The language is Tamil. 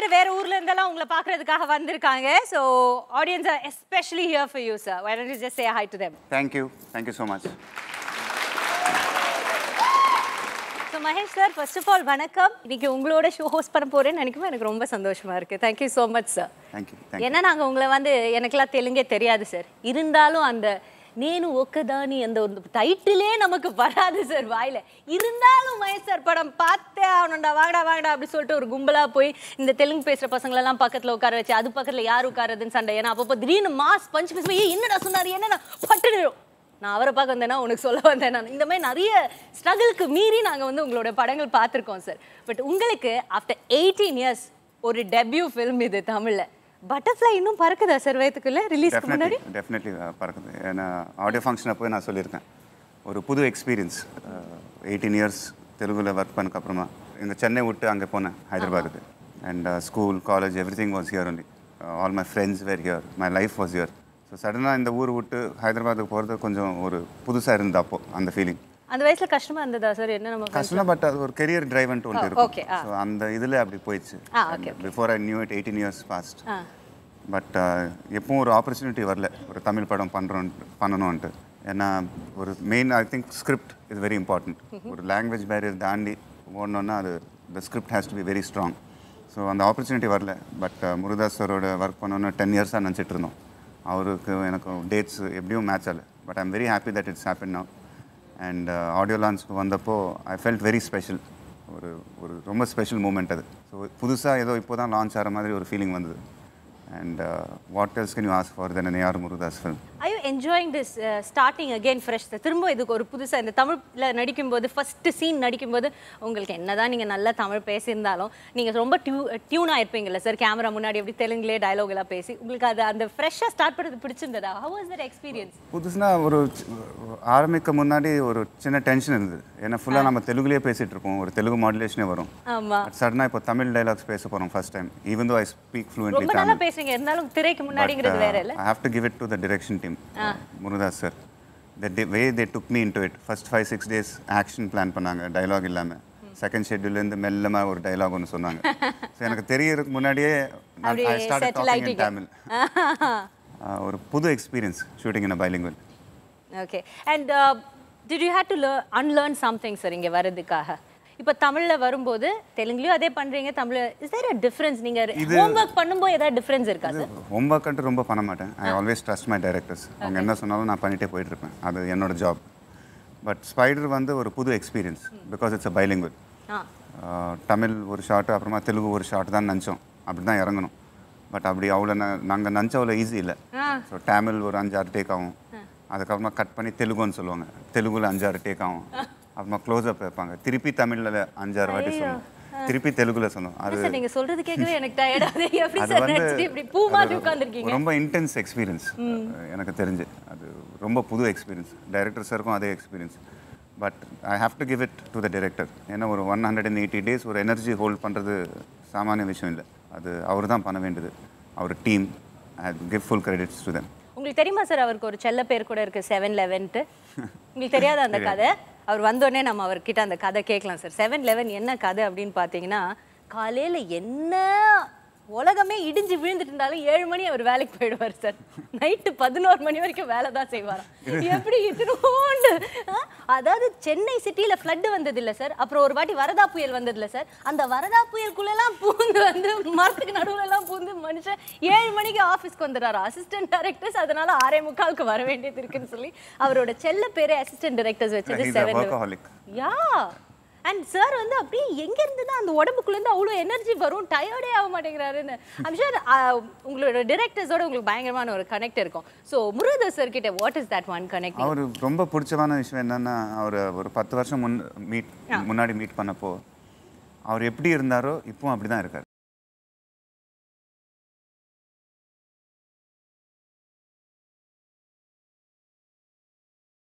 பேர் வேற ஊர்ல இருந்தெல்லாம் உங்களை பார்க்கறதுக்காக வந்திருக்காங்க so audience are especially here for you sir why don't you just say hi to them thank you thank you so much so Mahesh sir first of all வணக்கம் இன்னைக்கு உங்களோட ஷோ ஹோஸ்ட் பண்ண போறேன்னு நினைக்கும் எனக்கு ரொம்ப சந்தோஷமா இருக்கு thank you so much sir thank you thank you ஏன்னா நாங்கள் உங்களை வந்து எனக்கெல்லாம் தெலுங்கே தெரியாது சார் இருந்தாலும் அந்த நேனு ஒக்கதானி அந்த ஒரு டைட்டிலே நமக்கு வராது சார் வாயில இருந்தாலும் மகேஷ் சார் படம் பார்த்தே ஆகணும்டா வாங்கடா வாங்கடா அப்படி சொல்லிட்டு ஒரு கும்பலா போய் இந்த தெலுங்கு பேசுற பசங்களெல்லாம் பக்கத்துல உட்கார வச்சு அது பக்கத்துல யார் உட்காருதுன்னு சண்டை ஏன்னா அப்பப்போ திடீர்னு மாஸ் பஞ்ச் பேசும்போது "ஏய், என்னடா சொன்னாரு என்னடா பட்டு நான் அவரை பார்க்க வந்தேன்னா உனக்கு சொல்ல வந்தேன் நான் இந்த மாதிரி நிறைய ஸ்ட்ரகிளுக்கு மீறி நாங்கள் வந்து உங்களோட படங்கள் பார்த்துருக்கோம் சார் பட் உங்களுக்கு ஆஃப்டர் எயிட்டீன் இயர்ஸ் ஒரு டெபியூ ஃபிலிம் இது தமிழில் பட்டர்ஃப்ளை இன்னும் பறக்குதா சார் வயத்துக்குள்ள ரிலீஸ்க்கு முன்னாடி டெஃபினெட்லி டெஃபினெட்லி பறக்குது ஏன்னா ஆடியோ ஃபங்க்ஷனை போய் நான் சொல்லியிருக்கேன் ஒரு புது எக்ஸ்பீரியன்ஸ் எயிட்டீன் இயர்ஸ் தெலுங்குல ஒர்க் பண்ணக்கப்புறமா இங்கே சென்னை விட்டு அங்கே போனேன் ஹைதராபாத்துக்கு and school college everything was here only all my friends were here my life was here so சடனாக இந்த ஊர் விட்டு ஹைதராபாத்துக்கு போகிறது கொஞ்சம் ஒரு புதுசாக இருந்தது அப்போ அந்த ஃபீலிங் அந்த வயசுல கஷ்டமா இருந்ததா சார் என்ன நம்ம கஷ்டம் பட் அது ஒரு கெரியர் டிரைவன்ட்டு ஒன்று okay, இருக்கும் ஸோ அந்த இதில் அப்படி போயிடுச்சு ஆ, okay, before I knew it eighteen years passed ah but எப்பவும் ஒரு ஆப்பர்ச்சுனிட்டி வரல ஒரு தமிழ் படம் பண்ணுறோம் பண்ணணும்ன்ட்டு ஏன்னா ஒரு main I think script is very important ஒரு லாங்குவேஜ் பேரியர் தாண்டி ஓடணுன்னா அது the script has to be very strong so அந்த ஆப்பர்ச்சுனிட்டி வரல பட் முருதாஸ் சரோட ஒர்க் பண்ணணும்னு டென் இயர்ஸாக நினச்சிட்டு இருந்தோம் அவருக்கு எனக்கு டேட்ஸ் எப்படியும் மேட்ச் ஆகல but I'm very happy that it's happen now and audio லான்ச்சுக்கு வந்தப்போ ஐ ஃபெல்ட் வெரி ஸ்பெஷல் ஒரு ஒரு ரொம்ப ஸ்பெஷல் மூமெண்ட் அது ஸோ புதுசாக ஏதோ இப்போ தான் லான்ச் ஆகிற மாதிரி ஒரு ஃபீலிங் வந்தது and what else can you ask for then A R Murugadoss film I you enjoying this starting again fresh திரும்ப இதுக்கு ஒரு புதுசா இந்த தமிழ்ல நடிக்கும்போது ஃபர்ஸ்ட் சீன் நடிக்கும்போது உங்களுக்கு என்னதான் நீங்க நல்லா தமிழ் பேசியிருந்தாலும் நீங்க ரொம்ப டியூ டியூனா இருப்பீங்கல்ல சார் கேமரா முன்னாடி எப்படி தெலுங்குலேயே டயலாக் எல்லாம் பேசி உங்களுக்கு அது அந்த ஃப்ரெஷ்ஷாக ஸ்டார்ட் பண்ணுறது பிடிச்சிருந்ததா ஹவ் வாஸ் தட் எக்ஸ்பீரியன்ஸ் புதுசுனா ஒரு சி- ஆரம்பிக்க முன்னாடி ஒரு சின்ன டென்ஷன் இருந்தது ஏன்னா ஃபுல்லாக நம்ம தெலுங்குலேயே பேசிகிட்டு இருப்போம் ஒரு தெலுங்கு மாடுலேஷனே வரும் ஆமா பட் சடனாக இப்போ தமிழ் டைலாக்ஸ் பேச போகிறோம் first time even though I speak fluently ரொம்ப நல்லா தமிழ் பேசுறீங்க இருந்தாலும் திரைக்கு முன்னாடிங்கிறது வேற இல்ல I have to give it to the direction team Murugadoss sir the way they took me into it first five six days action plan பண்ணாங்க டைலாக் இல்லாமல் செகண்ட் ஷெட்யூல்லேருந்து மெல்லமாக ஒரு டைலாக் ஒன்று சொன்னாங்க ஸோ எனக்கு தெரியறதுக்கு முன்னாடியே அப்படியே I start settle talking in ஆயிட்டீங்க. தமிழ் Uh, ஒரு புது experience shooting in bilingual okay and did you had to unlearn something sir இங்கே வர்றதுக்காக இப்போ தமிழில் வரும்போது தெலுங்குலையும் அதே பண்ணுறீங்க Tamil is there a difference நீங்கள் ஹோம் ஒர்க் பண்ணும்போது ஏதாவது டிஃப்ரென்ஸ் இருக்கா சார் ஹோம்ஒர்க்ன்ட்டு ரொம்ப பண்ண மாட்டேன் I always trust my directors அவங்க என்ன சொன்னாலும் நான் பண்ணிட்டே போயிட்டு இருப்பேன் அது என்னோட ஜாப் பட் ஸ்பைடர் வந்து ஒரு புது experience because it's a bilingual ah Tamil ஒரு ஷார்ட் அப்புறமா தெலுங்கு ஒரு ஷார்ட் தான் நினச்சோம் அப்படி தான் இறங்கணும் பட் அப்படி அவ்வளோ நாங்கள் நினச்ச அவ்வளோ ஈஸி இல்லை ஆ ஸோ தமிழ் ஒரு அஞ்சாறு டேக் ஆகும் அதுக்கப்புறமா கட் பண்ணி தெலுங்குன்னு சொல்லுவாங்க தெலுங்குல அஞ்சாறு டேக் ஆகும் அப்புறமா க்ளோஸ்அப் வைப்பாங்க திருப்பி தமிழில் அஞ்சாறு வாட்டி சொல்லணும் திருப்பி தெலுங்குல சொல்லணும் அது சார் நீங்க சொல்றது கேட்கவே எனக்கு டயர்ட் ஆகுது எப்படி அது சார் வந்து நடிச்சிட்டு இப்படி பூ மாதிரி உட்காந்துருக்கீங்க ரொம்ப இன்டென்ஸ் எக்ஸ்பீரியன்ஸ் எனக்கு தெரிஞ்சு அது ரொம்ப புது எக்ஸ்பீரியன்ஸ் டைரக்டர் சாருக்கும் அதே experience but I have to give it to the director ஏன்னா ஒரு one hundred and eighty days ஒரு எனர்ஜி ஹோல்ட் பண்ணுறது சாமானிய விஷயம் இல்லை அது அவர் தான் பண்ண வேண்டியது அவர் team I give full credits to them உங்களுக்கு தெரியுமா சார் அவருக்கு ஒரு செல்ல பேர் கூட இருக்கு செவன் லெவன்ட்டு உங்களுக்கு தெரியாத அந்த கதை அவர் வந்தோடனே நம்ம அவர்கிட்ட அந்த கதை கேட்கலாம் சார் செவன் லெவன் என்ன கதை அப்படின்னு பார்த்தீங்கன்னா காலையில் என்ன உலகமே இடிஞ்சு விழுந்துட்டு இருந்தாலும் ஏழு மணி அவர் வேலைக்கு போயிடுவார் சார் நைட்டு பதினோரு மணி வரைக்கும் வேலை தான் செய்வாராம் எப்படி இத்தினோண்டு ஆ? அதாவது சென்னை சிட்டியில் ஃப்ளட்டு வந்தது இல்லை சார் அப்புறம் ஒரு வாட்டி வரதா புயல் வந்தது இல்லை சார் அந்த வரதா புயலுக்குள்ளெல்லாம் பூந்து வந்து மரத்துக்கு நடுவுல எல்லாம் பூந்து மனுஷன் ஏழு மணிக்கு ஆஃபீஸ்க்கு வந்துடுறாரு அசிஸ்டன்ட் டைரக்டர்ஸ் அதனால ஆறே முக்காலுக்கு வர வேண்டியது இருக்குன்னு சொல்லி அவரோட செல்ல பேரே அசிஸ்டன்ட் டைரக்டர்ஸ் வச்சது He's a seven workaholic. Yeah and sir வந்து அப்படியே எங்க இருந்து தான் அந்த உடம்புக்குள்ள இருந்து அவ்வளோ எனர்ஜி வரும் டயர்டே ஆக மாட்டேங்கிறாருன்னு ஐம் ஷூர் உங்களோட டிரெக்டர்ஸோட உங்களுக்கு பயங்கரமான ஒரு கனெக்ட் இருக்கும் ஸோ முருகதாஸ் சார் கிட்ட what is that one connect அவர் ரொம்ப பிடிச்சமான விஷயம் என்னன்னா அவர் ஒரு பத்து வருஷம் முன் மீட் முன்னாடி மீட் பண்ணப்போ அவர் எப்படி இருந்தாரோ இப்பவும் அப்படி தான் இருக்கார்